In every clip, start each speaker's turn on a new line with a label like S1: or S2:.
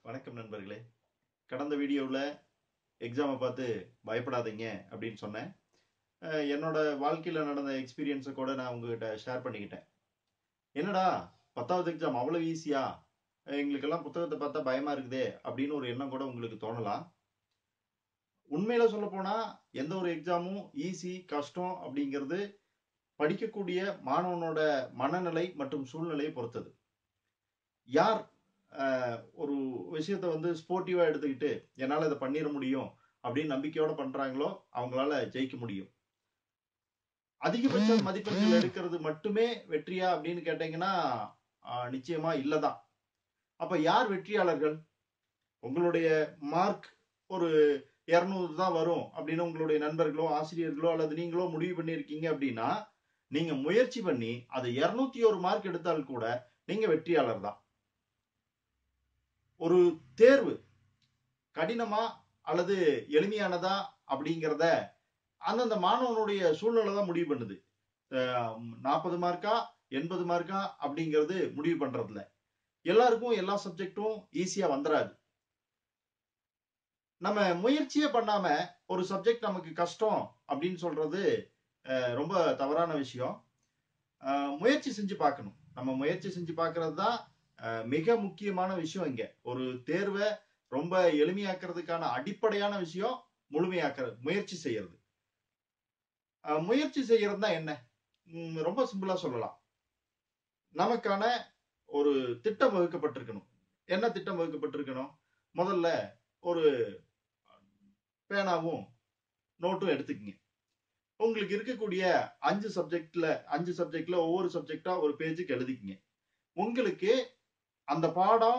S1: வணக்கம் நண்பர்களே கடந்த வீடியோவில் எக்ஸாமை பார்த்து பயப்படாதீங்க அப்படின்னு சொன்னேன் அஹ் என்னோட வாழ்க்கையில் நடந்த எக்ஸ்பீரியன்ஸை கூட நான் உங்ககிட்ட ஷேர் பண்ணிக்கிட்டேன் என்னடா பத்தாவது எக்ஸாம் அவ்வளோ ஈஸியா எங்களுக்கெல்லாம் புத்தகத்தை பார்த்தா பயமா இருக்குதே அப்படின்னு ஒரு எண்ணம் கூட உங்களுக்கு தோணலாம் உண்மையில சொல்ல போனா எந்த ஒரு எக்ஸாமும் ஈஸி கஷ்டம் அப்படிங்கிறது படிக்கக்கூடிய மாணவனோட மனநிலை மற்றும் சூழ்நிலையை பொறுத்தது யார் ஆஹ், ஒரு விஷயத்தை வந்து ஸ்போர்ட்டிவா எடுத்துக்கிட்டு என்னால் இதை பண்ணிட முடியும் அப்படின்னு நம்பிக்கையோட பண்றாங்களோ அவங்களால ஜெயிக்க முடியும் அதிகபட்ச மதிப்பெண்கள் எடுக்கிறது மட்டுமே வெற்றியா அப்படின்னு கேட்டீங்கன்னா ஆஹ், நிச்சயமா இல்லதான் அப்ப யார் வெற்றியாளர்கள் உங்களுடைய மார்க் ஒரு இரநூறு தான் வரும் அப்படின்னு உங்களுடைய நண்பர்களோ ஆசிரியர்களோ அல்லது நீங்களோ முடிவு பண்ணியிருக்கீங்க அப்படின்னா நீங்க முயற்சி பண்ணி அது இருநூத்தி ஒரு மார்க் எடுத்தால் கூட நீங்க வெற்றியாளர் தான் ஒரு தேர்வு கடினமா அல்லது எளிமையானதா அப்படிங்கிறத அந்தந்த மாணவனுடைய சூழ்நிலை தான் முடிவு பண்ணுது நாற்பது மார்க்கா எண்பது மார்க்கா அப்படிங்கிறது முடிவு பண்றதுல எல்லாருக்கும் எல்லா சப்ஜெக்டும் ஈஸியா வந்துடாது நம்ம முயற்சியே பண்ணாம ஒரு சப்ஜெக்ட் நமக்கு கஷ்டம் அப்படின்னு சொல்றது அஹ், ரொம்ப தவறான விஷயம் அஹ், முயற்சி செஞ்சு பார்க்கணும் நம்ம முயற்சி செஞ்சு பார்க்கறது தான் அஹ், மிக முக்கியமான விஷயம் இங்க ஒரு தேர்வை ரொம்ப எளிமையாக்குறதுக்கான அடிப்படையான விஷயம் முழுமையாக்குறது முயற்சி செய்யறது அஹ், முயற்சி செய்யறது தான் என்ன ம், ரொம்ப சிம்பிளா சொல்லலாம் நமக்கான ஒரு திட்டம் வகுக்கப்பட்டிருக்கணும் என்ன திட்டம் வகுக்கப்பட்டிருக்கணும் முதல்ல ஒரு பேனாவும் நோட்டும் எடுத்துக்கங்க உங்களுக்கு இருக்கக்கூடிய அஞ்சு சப்ஜெக்ட்ல அஞ்சு சப்ஜெக்ட்ல ஒவ்வொரு சப்ஜெக்டா ஒரு பேஜுக்கு எழுதிக்கங்க உங்களுக்கு அந்த பாடம்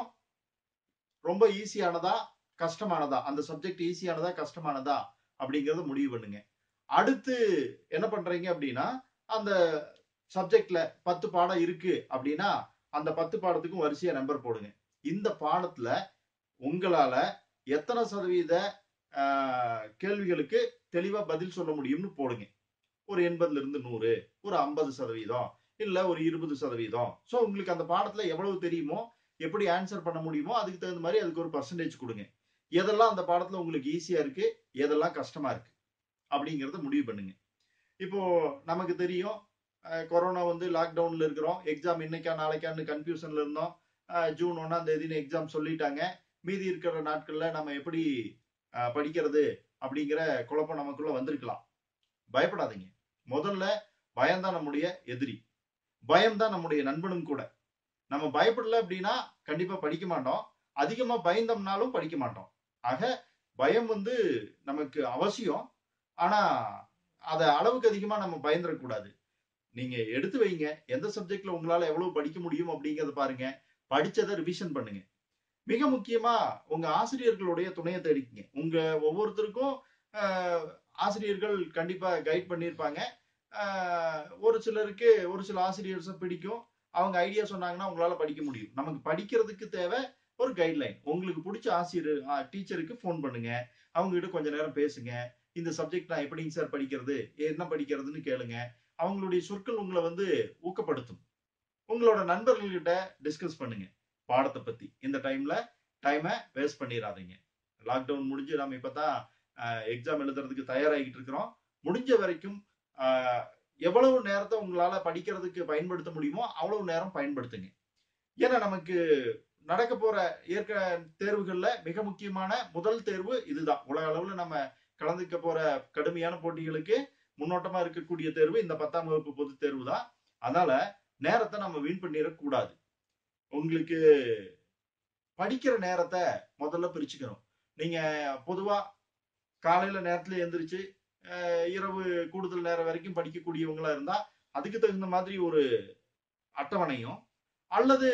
S1: ரொம்ப ஈஸியானதா கஷ்டமானதா அந்த சப்ஜெக்ட் ஈஸியானதா கஷ்டமானதா அப்படிங்கறத முடிவு பண்ணுங்க அடுத்து என்ன பண்றீங்க அப்படின்னா அந்த சப்ஜெக்ட்ல பத்து பாடம் இருக்கு அப்படின்னா அந்த பத்து பாடத்துக்கும் வரிசையா நம்பர் போடுங்க இந்த பாடத்துல உங்களால எத்தனை சதவீத ஆஹ், கேள்விகளுக்கு தெளிவா பதில் சொல்ல முடியும்னு போடுங்க ஒரு எண்பதுல இருந்து நூறு ஒரு ஐம்பது சதவீதம் இல்ல ஒரு இருபது சதவீதம் சோ உங்களுக்கு அந்த பாடத்துல எவ்வளவு தெரியுமோ எப்படி ஆன்சர் பண்ண முடியுமோ அதுக்கு தகுந்த மாதிரி அதுக்கு ஒரு பர்சன்டேஜ் கொடுங்க எதெல்லாம் அந்த பாடத்துல உங்களுக்கு ஈஸியா இருக்கு எதெல்லாம் கஷ்டமா இருக்கு அப்படிங்கறத முடிவு பண்ணுங்க இப்போ நமக்கு தெரியும் அஹ், கொரோனா வந்து லாக்டவுன்ல இருக்கிறோம் எக்ஸாம் இன்னைக்கா நாளைக்கான்னு கன்ஃபியூஷன்ல இருந்தோம் அஹ், ஜூன் ஒன்னாம் தேதின்னு எக்ஸாம் சொல்லிட்டாங்க மீதி இருக்கிற நாட்கள்ல நம்ம எப்படி அஹ், படிக்கிறது அப்படிங்கிற குழப்பம் நமக்குள்ள வந்திருக்கலாம் பயப்படாதீங்க முதல்ல பயம்தான் நம்முடைய எதிரி பயம்தான் நம்முடைய நண்பனும் கூட நம்ம பயப்படல அப்படின்னா கண்டிப்பா படிக்க மாட்டோம் அதிகமா பயந்தோம்னாலும் படிக்க மாட்டோம் ஆக பயம் வந்து நமக்கு அவசியம் ஆனா அத அளவுக்கு அதிகமா நம்ம பயந்துடக்கூடாது நீங்க எடுத்து வைங்க எந்த சப்ஜெக்ட்ல உங்களால எவ்வளவு படிக்க முடியும் அப்படிங்கறத பாருங்க படிச்சதை ரிவிஷன் பண்ணுங்க மிக முக்கியமா உங்க ஆசிரியர்களுடைய துணையை தேடிக்கங்க உங்க ஒவ்வொருத்தருக்கும் ஆஹ், ஆசிரியர்கள் கண்டிப்பா கைட் பண்ணியிருப்பாங்க ஆஹ், ஒரு சிலருக்கு ஒரு சில ஆசிரியர்ஸை பிடிக்கும் அவங்க ஐடியா சொன்னாங்கன்னா உங்களால படிக்க முடியும் நமக்கு படிக்கிறதுக்கு தேவை ஒரு கைட்லைன் உங்களுக்கு பிடிச்ச ஆசிரியர் டீச்சருக்கு ஃபோன் பண்ணுங்க அவங்க கிட்ட கொஞ்ச நேரம் பேசுங்க இந்த சப்ஜெக்ட் நான் எப்படிங்க சார் படிக்கிறது என்ன படிக்கிறதுன்னு கேளுங்க அவங்களுடைய சொற்கள் உங்களை வந்து ஊக்கப்படுத்தும் உங்களோட நண்பர்கள்கிட்ட டிஸ்கஸ் பண்ணுங்க பாடத்தை பத்தி இந்த டைம்ல டைமை வேஸ்ட் பண்ணிடாதீங்க லாக்டவுன் முடிஞ்சு நம்ம இப்பதான் எக்ஸாம் எழுதுறதுக்கு தயாராகிட்டு இருக்கிறோம் முடிஞ்ச வரைக்கும் ஆஹ், எவ்வளவு நேரத்தை உங்களால படிக்கிறதுக்கு பயன்படுத்த முடியுமோ அவ்வளவு நேரம் பயன்படுத்துங்க ஏன்னா நமக்கு நடக்க போற ஏற்க தேர்வுகள்ல மிக முக்கியமான முதல் தேர்வு இதுதான் உலக அளவுல நம்ம கலந்துக்க போற கடுமையான போட்டிகளுக்கு முன்னோட்டமா இருக்கக்கூடிய தேர்வு இந்த பத்தாம் வகுப்பு பொதுத் தேர்வு தான் அதனால நேரத்தை நம்ம வீண் பண்ணிடக்கூடாது உங்களுக்கு படிக்கிற நேரத்தை முதல்ல பிரிச்சுக்கணும் நீங்க பொதுவா காலையில நேரத்துல எந்திரிச்சு அஹ், இரவு கூடுதல் நேரம் வரைக்கும் படிக்கக்கூடியவங்களா இருந்தா அதுக்கு தகுந்த மாதிரி ஒரு அட்டவணையும் அல்லது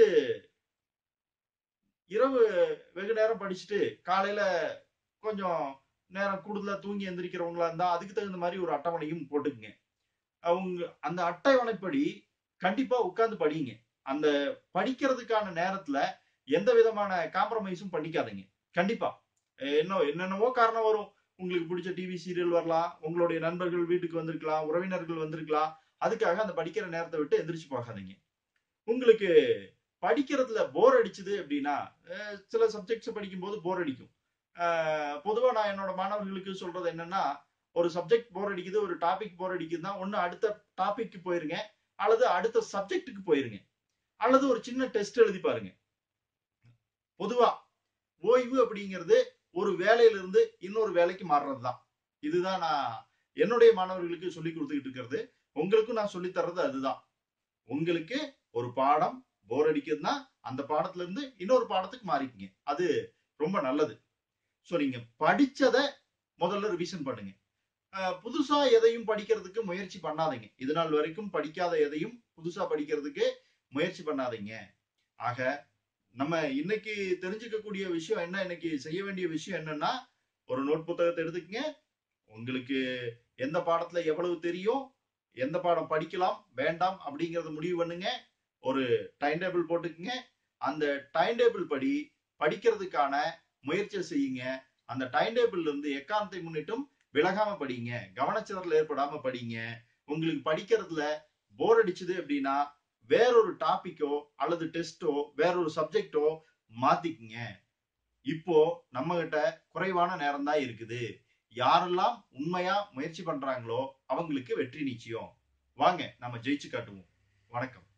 S1: இரவு வெகு நேரம் படிச்சுட்டு காலையில கொஞ்சம் நேரம் கூடுதலா தூங்கி எந்திரிக்கிறவங்களா இருந்தா அதுக்கு தகுந்த மாதிரி ஒரு அட்டவணையும் போட்டுக்குங்க அவங்க அந்த அட்டவணைப்படி கண்டிப்பா உட்கார்ந்து படிங்க அந்த படிக்கிறதுக்கான நேரத்துல எந்த விதமான காம்ப்ரமைஸும் பண்ணிக்காதீங்க கண்டிப்பா அஹ் என்ன என்னென்னவோ காரணம் வரும் உங்களுக்கு பிடிச்ச டிவி சீரியல் வரலாம் உங்களுடைய நண்பர்கள் வீட்டுக்கு வந்திருக்கலாம் உறவினர்கள் வந்திருக்கலாம் அதுக்காக அந்த படிக்கிற நேரத்தை விட்டு எந்திரிச்சு போகாதீங்க உங்களுக்கு படிக்கிறதுல போர் அடிச்சுது அப்படின்னா அஹ் சில சப்ஜெக்ட்ஸ் படிக்கும்போது போர் அடிக்கும் அஹ் பொதுவா நான் என்னோட மாணவர்களுக்கு சொல்றது என்னன்னா ஒரு சப்ஜெக்ட் போர் அடிக்குது ஒரு டாபிக் போர் அடிக்குதுன்னா ஒண்ணு அடுத்த டாபிக்கு போயிருங்க அல்லது அடுத்த சப்ஜெக்ட்டுக்கு போயிருங்க அல்லது ஒரு சின்ன டெஸ்ட் எழுதி பாருங்க பொதுவா ஓய்வு அப்படிங்கிறது ஒரு வேலையில இருந்து இன்னொரு வேலைக்கு மாறுறது தான் இதுதான் நான் என்னுடைய மாணவர்களுக்கு சொல்லி கொடுத்துக்கிட்டு இருக்கிறது உங்களுக்கும் நான் சொல்லி தர்றது அதுதான் உங்களுக்கு ஒரு பாடம் போர் அடிக்குதுன்னா அந்த பாடத்துல இருந்து இன்னொரு பாடத்துக்கு மாறிக்கிங்க அது ரொம்ப நல்லது ஸோ நீங்க படிச்சதை முதல்ல ரிவிஷன் பண்ணுங்க அஹ் புதுசா எதையும் படிக்கிறதுக்கு முயற்சி பண்ணாதீங்க இது நாள் வரைக்கும் படிக்காத எதையும் புதுசா படிக்கிறதுக்கு முயற்சி பண்ணாதீங்க ஆக நம்ம இன்னைக்கு தெரிஞ்சுக்கக்கூடிய விஷயம் என்ன இன்னைக்கு செய்ய வேண்டிய விஷயம் என்னன்னா ஒரு நோட் புத்தகத்தை எடுத்துக்கங்க உங்களுக்கு எந்த பாடத்துல எவ்வளவு தெரியும் எந்த பாடம் படிக்கலாம் வேண்டாம் அப்படிங்கறத முடிவு பண்ணுங்க ஒரு டைம் டேபிள் போட்டுக்குங்க அந்த டைம் டேபிள் படி படிக்கிறதுக்கான முயற்சியை செய்யுங்க அந்த டைம் டேபிள்ல இருந்து எக்காரணத்தை முன்னிட்டும் விலகாம படிங்க கவனச்சிதறல் ஏற்படாம படிங்க உங்களுக்கு படிக்கிறதுல போர் அடிச்சுது அப்படின்னா வேறொரு டாபிக்கோ அல்லது டெஸ்டோ வேறொரு சப்ஜெக்டோ மாத்திக்குங்க இப்போ நம்ம கிட்ட குறைவான நேரம் தான் இருக்குது யாரெல்லாம் உண்மையா முயற்சி பண்றாங்களோ அவங்களுக்கு வெற்றி நிச்சயம் வாங்க நம்ம ஜெயிச்சு காட்டுவோம் வணக்கம்